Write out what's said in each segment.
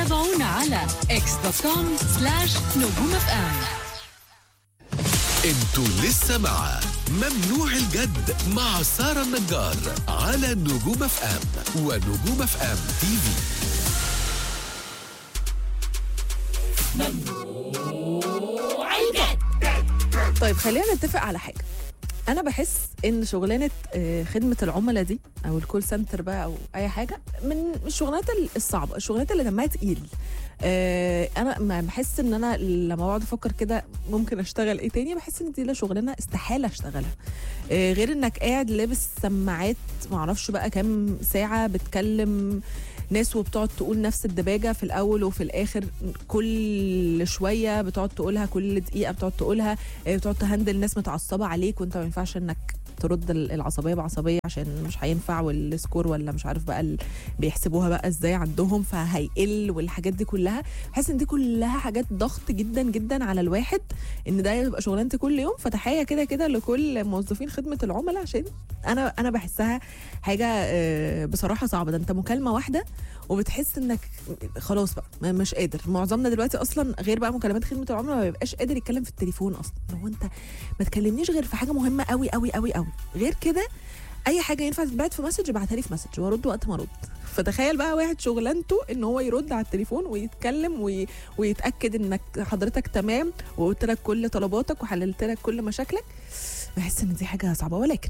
تابعونا على اكس دوت كوم سلاش نجوم اف ام انتوا لسه مع ممنوع الجد مع سارة النجار على نجوم اف ام ونجوم اف ام تي في طيب خلينا نتفق على حاجه انا بحس ان شغلانه آه، خدمه العملاء دي او الكول سنتر بقى او اي حاجه من الشغلانات ال- الصعبه الشغلانات اللي دمها تقيل آه، انا ما بحس ان انا لما بقعد افكر كده ممكن اشتغل ايه تاني بحس ان دي لا شغلانه استحاله اشتغلها آه، غير انك قاعد لابس سماعات معرفش بقى كام ساعه بتكلم ناس وبتقعد تقول نفس الدباجه في الاول وفي الاخر كل شويه بتقعد تقولها كل دقيقه بتقعد تقولها آه، بتقعد تهندل ناس متعصبه عليك وانت ما ينفعش انك ترد ال- العصبيه بعصبيه عشان مش هينفع والسكور ولا مش عارف بقى ال- بيحسبوها بقى ازاي عندهم فهيقل والحاجات دي كلها بحس ان دي كلها حاجات ضغط جدا جدا على الواحد ان ده يبقى شغلانتي كل يوم فتحيه كده كده لكل موظفين خدمه العملاء عشان انا انا بحسها حاجه آه، بصراحه صعبه ده انت مكالمه واحده وبتحس انك خلاص بقى ما- مش قادر معظمنا دلوقتي اصلا غير بقى مكالمات خدمه العملاء ما بيبقاش قادر يتكلم في التليفون اصلا هو انت ما تكلمنيش غير في حاجه مهمه قوي قوي قوي قوي غير كده اي حاجه ينفع تتبعت في مسج ابعتها لي في مسج وارد وقت ما ارد فتخيل بقى واحد شغلانته ان هو يرد على التليفون ويتكلم وي... ويتاكد انك حضرتك تمام وقلت لك كل طلباتك وحللت لك كل مشاكلك بحس ان دي حاجه صعبه ولكن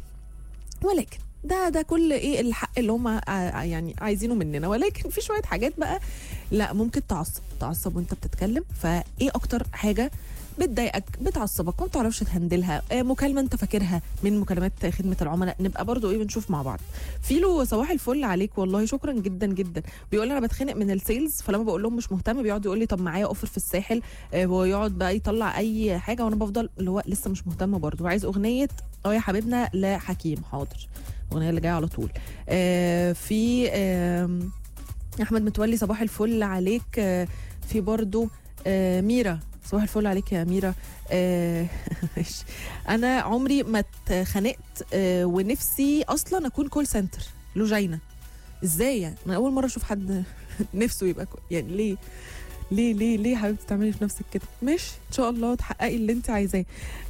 ولكن ده ده كل ايه الحق اللي هم يعني عايزينه مننا ولكن في شويه حاجات بقى لا ممكن تعصب تعصب وانت بتتكلم فايه اكتر حاجه بتضايقك بتعصبك ما بتعرفش تهندلها آه، مكالمه انت فاكرها من مكالمات خدمه العملاء نبقى برضو ايه بنشوف مع بعض فيلو صباح الفل عليك والله شكرا جدا جدا بيقول انا بتخانق من السيلز فلما بقول لهم مش مهتم بيقعد يقول لي طب معايا اوفر في الساحل آه، ويقعد بقى يطلع اي حاجه وانا بفضل اللي هو لسه مش مهتم برضو وعايز اغنيه اه يا حبيبنا لحكيم حاضر الاغنيه اللي جايه على طول آه في آم، احمد متولي صباح الفل عليك آه في برضو آه ميرا صباح الفل عليك يا ميرا آه ماشي. انا عمري ما اتخانقت آه ونفسي اصلا اكون كول سنتر لوجينا ازاي يعني انا اول مره اشوف حد نفسه يبقى كو... يعني ليه ليه ليه ليه حبيبتي تعملي في نفسك كده ماشي ان شاء الله تحققي اللي انت عايزاه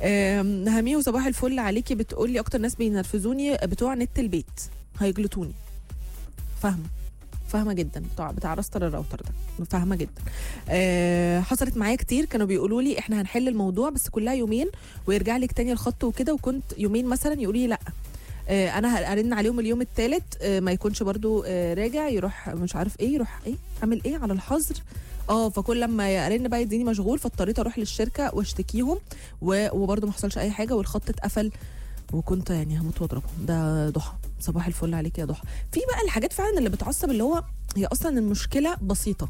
آم، هاميه صباح الفل عليكي بتقولي اكتر ناس بينرفزوني بتوع نت البيت هيجلطوني فاهمه فاهمه جدا بتاع بتاع راستر الراوتر ده فاهمه جدا آه حصلت معايا كتير كانوا بيقولوا لي احنا هنحل الموضوع بس كلها يومين ويرجع لك تاني الخط وكده وكنت يومين مثلا يقولوا لي لا آه انا هرن عليهم اليوم الثالث آه ما يكونش برضو آه راجع يروح مش عارف ايه يروح ايه عامل ايه على الحظر اه فكل لما ارن بقى يديني مشغول فاضطريت اروح للشركه واشتكيهم و- وبرضه ما حصلش اي حاجه والخط اتقفل وكنت يعني هموت واضربهم ده ضحى صباح الفل عليك يا ضحى في بقى الحاجات فعلا اللي بتعصب اللي هو هي اصلا المشكله بسيطه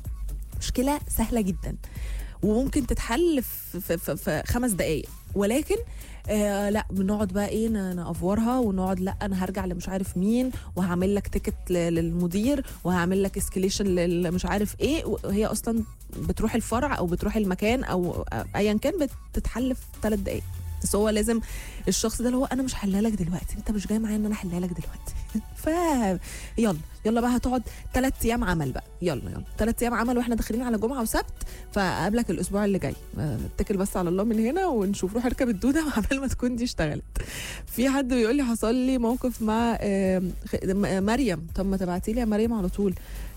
مشكله سهله جدا وممكن تتحل في, في, في, في خمس دقائق ولكن آه لا بنقعد بقى ايه ن- نافورها ونقعد لا انا هرجع لمش عارف مين وهعمل لك تيكت ل- للمدير وهعمل لك اسكليشن مش عارف ايه وهي اصلا بتروح الفرع او بتروح المكان او ايا كان بتتحل في ثلاث دقائق بس هو لازم الشخص ده اللي هو انا مش هحلها لك دلوقتي انت مش جاي معايا ان انا احلها لك دلوقتي ف يلا يلا بقى هتقعد ثلاث ايام عمل بقى يلا يلا ثلاث ايام عمل واحنا داخلين على جمعه وسبت فاقابلك الاسبوع اللي جاي آه، اتكل بس على الله من هنا ونشوف روح اركب الدوده وعمال ما تكون دي اشتغلت في حد بيقول لي حصل لي موقف مع آم، خ- م- مريم طب ما تبعتي لي يا مريم على طول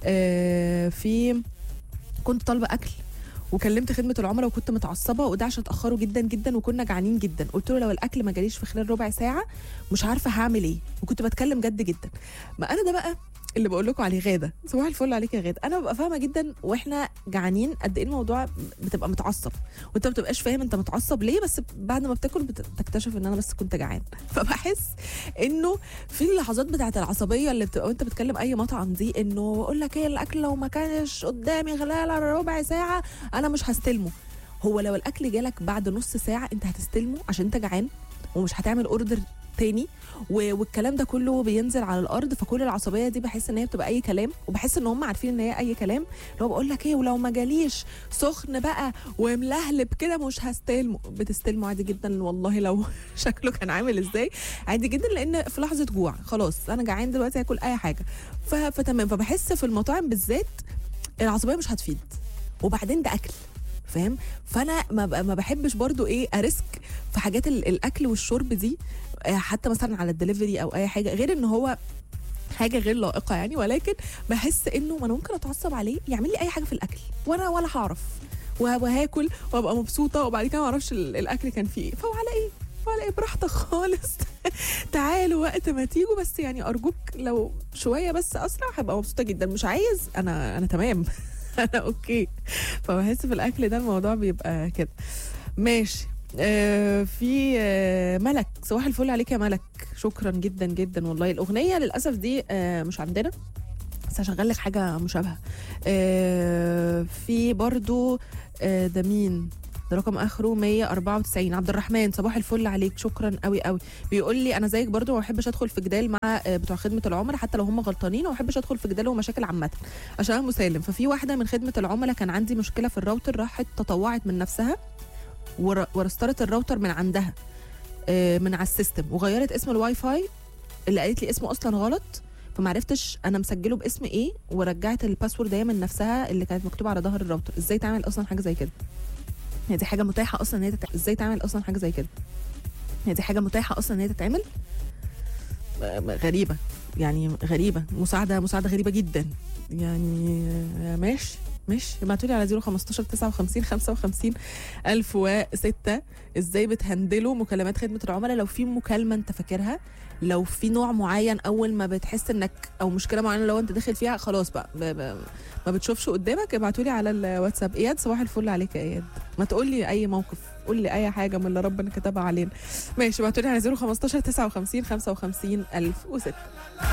آه، في كنت طالبه اكل وكلمت خدمه العملاء وكنت متعصبه وده عشان اتاخروا جدا جدا وكنا جعانين جدا قلت له لو الاكل ما جاليش في خلال ربع ساعه مش عارفه هعمل ايه وكنت بتكلم جد جدا ما انا ده بقى اللي بقول لكم عليه غاده صباح الفل عليك يا غاده انا ببقى فاهمه جدا واحنا جعانين قد ايه الموضوع بتبقى متعصب وانت ما بتبقاش فاهم انت متعصب ليه بس بعد ما بتاكل بتكتشف ان انا بس كنت جعان فبحس انه في اللحظات بتاعت العصبيه اللي بتبقى وانت بتكلم اي مطعم دي انه بقول لك ايه الاكل لو ما كانش قدامي خلال ربع ساعه انا مش هستلمه هو لو الاكل جالك بعد نص ساعه انت هتستلمه عشان انت جعان ومش هتعمل اوردر تاني و- والكلام ده كله بينزل على الارض فكل العصبيه دي بحس ان هي بتبقى اي كلام وبحس ان هم عارفين ان هي اي كلام اللي هو بقول لك ايه ولو ما جاليش سخن بقى وملهلب كده مش هستلمه بتستلمه عادي جدا والله لو شكله كان عامل ازاي عادي جدا لان في لحظه جوع خلاص انا جعان دلوقتي هاكل اي حاجه ف- فتمام فبحس في المطاعم بالذات العصبيه مش هتفيد وبعدين ده اكل فاهم فانا ما ب- ما بحبش برضو ايه اريسك في حاجات ال- الاكل والشرب دي آه، حتى مثلا على الدليفري او اي حاجه غير ان هو حاجه غير لائقه يعني ولكن بحس انه ما انا ممكن اتعصب عليه يعمل لي اي حاجه في الاكل وانا ولا هعرف وه- وهاكل وابقى مبسوطه وبعد كده ما اعرفش ال- الاكل كان فيه ايه فهو على ايه وعلى ايه براحتك خالص تعالوا وقت ما تيجوا بس يعني ارجوك لو شويه بس اسرع هبقى مبسوطه جدا مش عايز انا انا تمام انا اوكي فبحس في الاكل ده الموضوع بيبقى كده ماشي آه في آه ملك صباح الفل عليك يا ملك شكرا جدا جدا والله الاغنيه للاسف دي آه مش عندنا بس هشغل لك حاجه مشابهه آه في برضو آه ده مين ده رقم اخره 194 عبد الرحمن صباح الفل عليك شكرا قوي قوي بيقول لي انا زيك برضو ما بحبش ادخل في جدال مع آه، بتوع خدمه العملاء حتى لو هم غلطانين وما بحبش ادخل في جدال ومشاكل عامه عشان انا مسالم ففي واحده من خدمه العملاء كان عندي مشكله في الراوتر راحت تطوعت من نفسها ور- ورسترت الراوتر من عندها آه، من على السيستم وغيرت اسم الواي فاي اللي قالت لي اسمه اصلا غلط فمعرفتش انا مسجله باسم ايه ورجعت الباسورد هي من نفسها اللي كانت مكتوبه على ظهر الراوتر ازاي تعمل اصلا حاجه زي كده هي دي حاجه متاحه اصلا ان هي تتع... ازاي تعمل اصلا حاجه زي كده هي دي حاجه متاحه اصلا ان هي تتعمل م- غريبه يعني غريبه مساعده مساعده غريبه جدا يعني آه، ماشي ماشي ابعتوا لي على 015 59 55 1006 ازاي بتهندلوا مكالمات خدمه العملاء لو في مكالمه انت فاكرها لو في نوع معين اول ما بتحس انك او مشكله معينه لو انت داخل فيها خلاص بقى ب... ب... ما بتشوفش قدامك ابعتوا لي على الواتساب اياد صباح الفل عليك يا اياد ما تقول لي اي موقف قول لي اي حاجه من اللي ربنا كتبها علينا ماشي ابعتوا لي على 015 59 55 1006